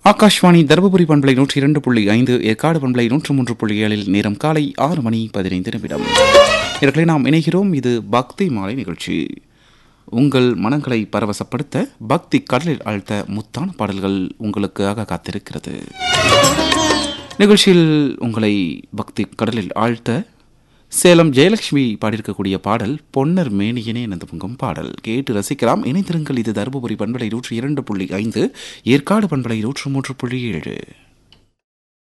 ஆகாஷ்வாணி தருமபுரி பண்பலை நூற்றி இரண்டு புள்ளி ஐந்து ஏற்காடு பண்பலை நூற்று மூன்று புள்ளி ஏழில் நேரம் காலை ஆறு மணி பதினைந்து நிமிடம் இவர்களை நாம் இணைகிறோம் இது பக்தி மாலை நிகழ்ச்சி உங்கள் மனங்களை பரவசப்படுத்த பக்தி கடலில் ஆழ்த்த முத்தான பாடல்கள் உங்களுக்காக காத்திருக்கிறது நிகழ்ச்சியில் உங்களை பக்தி கடலில் ஆழ்த்த சேலம் ஜெயலட்சுமி பாடியிருக்கக்கூடிய பாடல் பொன்னர் மேனியனே எனது பொங்கும் பாடல் கேட்டு ரசிக்கலாம் இணைந்திருங்கள் இது தருமபுரி பண்பலை நூற்றி இரண்டு புள்ளி ஐந்து ஏற்காடு பண்பலை நூற்று மூன்று புள்ளி ஏழு